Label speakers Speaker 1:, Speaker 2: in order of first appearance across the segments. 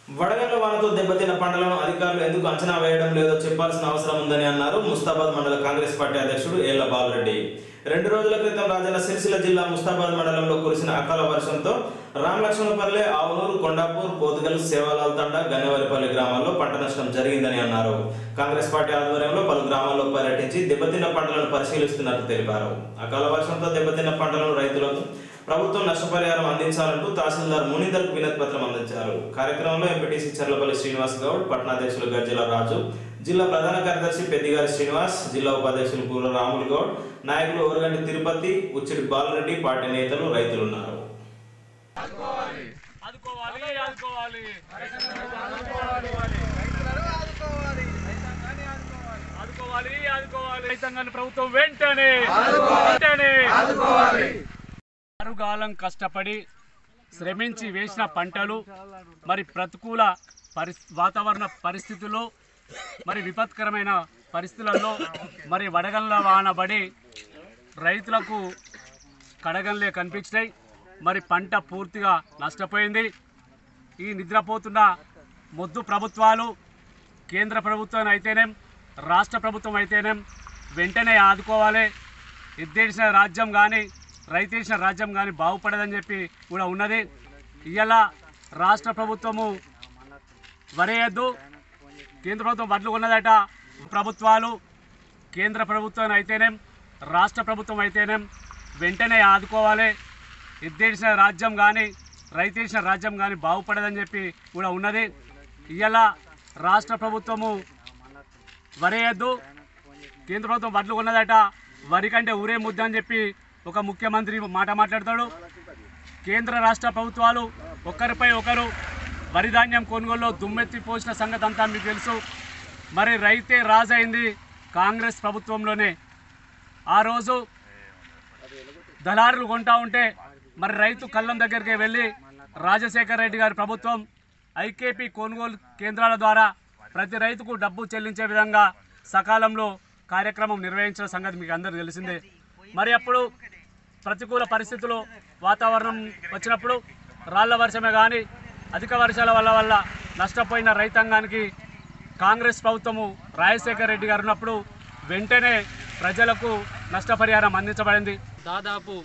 Speaker 1: వడగండ్ల వానతో దెబ్బతిన్న పంటలను అధికారులు ఎందుకు అంచనా వేయడం లేదో చెప్పాల్సిన అవసరం ఉందని అన్నారు ముస్తాబాద్ మండల కాంగ్రెస్ పార్టీ అధ్యక్షుడు ఏళ్ల బాలరెడ్డి రెండు రోజుల క్రితం రాజన్న సిరిసిల్ల జిల్లా ముస్తాబాద్ మండలంలో కురిసిన అకాల వర్షంతో రామలక్ష్మణపల్లె ఆవునూరు కొండాపూర్ పోతుగల్ సేవాలాల్ తండ గన్నెవరిపల్లి గ్రామాల్లో పంట నష్టం జరిగిందని అన్నారు కాంగ్రెస్ పార్టీ ఆధ్వర్యంలో పలు గ్రామాల్లో పర్యటించి దెబ్బతిన్న పంటలను పరిశీలిస్తున్నట్టు తెలిపారు అకాల వర్షంతో దెబ్బతిన్న పంటలను రైతులకు ప్రభుత్వం నష్టపరిహారం అందించాలంటూ తహసీల్దార్ మునీందర్ వినతి పత్రం అందించారు కార్యక్రమంలో ఎంపీటీసీ చర్లపల్లి శ్రీనివాస్ గౌడ్ పట్టణాధ్యక్షులు గజ్జల రాజు జిల్లా ప్రధాన కార్యదర్శి పెద్దిగారి శ్రీనివాస్ జిల్లా ఉపాధ్యక్షులు పూర్వ రాములు గౌడ్ నాయకులు ఓరగంటి తిరుపతి ఉచ్చిడి బాలరెడ్డి పార్టీ నేతలు రైతులు ఉన్నారు
Speaker 2: ఆదుకోవాలి ఆదుకోవాలి ఆదుకోవాలి ఆదుకోవాలి రైతాంగాన్ని ప్రభుత్వం వెంటనే వెంటనే ఆరుగాలం కష్టపడి శ్రమించి వేసిన పంటలు మరి ప్రతికూల పరిస్ వాతావరణ పరిస్థితుల్లో మరి విపత్కరమైన పరిస్థితులలో మరి వడగండ్ల వానబడి రైతులకు కడగంలే కనిపించినాయి మరి పంట పూర్తిగా నష్టపోయింది ఈ నిద్రపోతున్న మొద్దు ప్రభుత్వాలు కేంద్ర ప్రభుత్వం అయితేనేం రాష్ట్ర ప్రభుత్వం అయితేనేం వెంటనే ఆదుకోవాలి ఎద్దేసిన రాజ్యం కానీ రైతేసిన రాజ్యం కానీ బాగుపడదని చెప్పి కూడా ఉన్నది ఇవాళ రాష్ట్ర ప్రభుత్వము వరేయద్దు కేంద్ర ప్రభుత్వం వడ్లు ఉన్నదట ప్రభుత్వాలు కేంద్ర ప్రభుత్వం అయితేనేం రాష్ట్ర ప్రభుత్వం అయితేనేం వెంటనే ఆదుకోవాలి ఎద్దేసిన రాజ్యం కానీ రైతేసిన రాజ్యం కానీ బాగుపడదని చెప్పి కూడా ఉన్నది ఇవాళ రాష్ట్ర ప్రభుత్వము వరేయద్దు కేంద్ర ప్రభుత్వం వడ్లు ఉన్నదట వరి కంటే ఊరే ముద్ద అని చెప్పి ఒక ముఖ్యమంత్రి మాట మాట్లాడతాడు కేంద్ర రాష్ట్ర ప్రభుత్వాలు ఒకరిపై ఒకరు వరి ధాన్యం కొనుగోలులో దుమ్మెత్తి పోసిన సంగతి అంతా మీకు తెలుసు మరి రైతే రాజైంది కాంగ్రెస్ ప్రభుత్వంలోనే ఆ రోజు దళారులు కొంటా ఉంటే మరి రైతు కళ్ళం దగ్గరికి వెళ్ళి రాజశేఖర రెడ్డి గారి ప్రభుత్వం ఐకేపీ కొనుగోలు కేంద్రాల ద్వారా ప్రతి రైతుకు డబ్బు చెల్లించే విధంగా సకాలంలో కార్యక్రమం నిర్వహించిన సంగతి మీకు అందరికీ తెలిసిందే మరి అప్పుడు ప్రతికూల పరిస్థితులు వాతావరణం వచ్చినప్పుడు రాళ్ల వర్షమే కానీ అధిక వర్షాల వల్ల వల్ల నష్టపోయిన రైతాంగానికి కాంగ్రెస్ ప్రభుత్వము రాజశేఖర రెడ్డి గారు ఉన్నప్పుడు వెంటనే ప్రజలకు నష్టపరిహారం అందించబడింది
Speaker 3: దాదాపు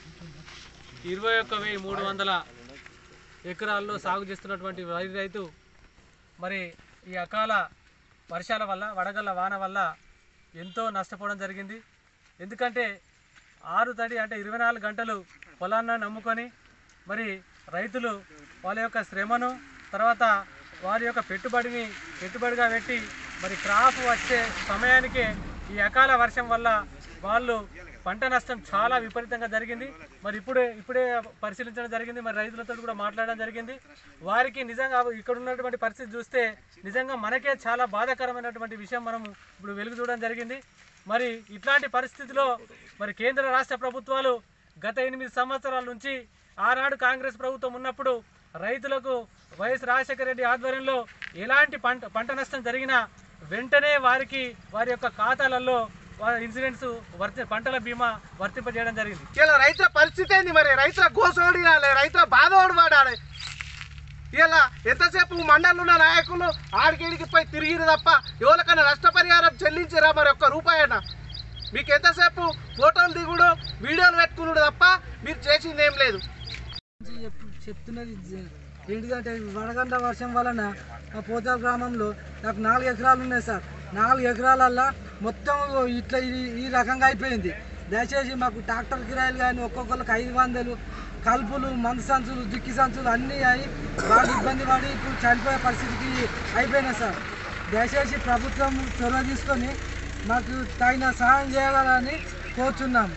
Speaker 3: ఇరవై ఒక్క వెయ్యి మూడు వందల ఎకరాల్లో సాగు చేస్తున్నటువంటి వరి రైతు మరి ఈ అకాల వర్షాల వల్ల వడగళ్ళ వాన వల్ల ఎంతో నష్టపోవడం జరిగింది ఎందుకంటే ఆరు తడి అంటే ఇరవై నాలుగు గంటలు పొలాన్ని నమ్ముకొని మరి రైతులు వాళ్ళ యొక్క శ్రమను తర్వాత వారి యొక్క పెట్టుబడిని పెట్టుబడిగా పెట్టి మరి క్రాప్ వచ్చే సమయానికే ఈ అకాల వర్షం వల్ల వాళ్ళు పంట నష్టం చాలా విపరీతంగా జరిగింది మరి ఇప్పుడే ఇప్పుడే పరిశీలించడం జరిగింది మరి రైతులతో కూడా మాట్లాడడం జరిగింది వారికి నిజంగా ఇక్కడ ఉన్నటువంటి పరిస్థితి చూస్తే నిజంగా మనకే చాలా బాధాకరమైనటువంటి విషయం మనం ఇప్పుడు వెలుగు చూడడం జరిగింది మరి ఇట్లాంటి పరిస్థితిలో మరి కేంద్ర రాష్ట్ర ప్రభుత్వాలు గత ఎనిమిది సంవత్సరాల నుంచి ఆనాడు కాంగ్రెస్ ప్రభుత్వం ఉన్నప్పుడు రైతులకు వైఎస్ రాజశేఖర రెడ్డి ఆధ్వర్యంలో ఎలాంటి పంట పంట నష్టం జరిగినా వెంటనే వారికి వారి యొక్క ఖాతాలలో వారి ఇన్సూరెన్స్ వర్తి పంటల బీమా వర్తింపజేయడం జరిగింది
Speaker 4: ఇలా రైతుల పరిస్థితి ఏంది మరి రైతుల గోసోడియాలి రైతుల బాధ పడాలి ఇలా ఎంతసేపు మండలంలో ఉన్న నాయకులు ఆడికిడికి పోయి తిరిగిరు తప్ప ఎవరికైనా నష్టపరిహారం చెల్లించిరా మరి ఒక్క రూపాయన మీకు ఎంతసేపు ఫోటోలు దిగుడు వీడియోలు పెట్టుకున్నాడు తప్ప మీరు చేసింది ఏం లేదు
Speaker 5: చెప్- చెప్తున్నది జ- ఏంటిదంటే వడగంట వర్షం వలన మా పోతాల గ్రామంలో నాకు నాలుగు ఎకరాలు ఉన్నాయి సార్ నాలుగు ఎకరాలల్లా మొత్తం ఇట్లా ఈ ఈ రకంగా అయిపోయింది దయచేసి మాకు ట్రాక్టర్ కిరాయిలు కానీ ఒక్కొక్కరికి ఐదు వందలు కలుపులు మందు సంచులు దుక్కి సంచులు అన్నీ అయి బాగా ఇబ్బంది పడి ఇప్పుడు చనిపోయే పరిస్థితికి అయిపోయినాయి సార్ దయచేసి ప్రభుత్వం చొరవ తీసుకొని మాకు తగిన సహాయం చేయాలని కోరుచున్నాము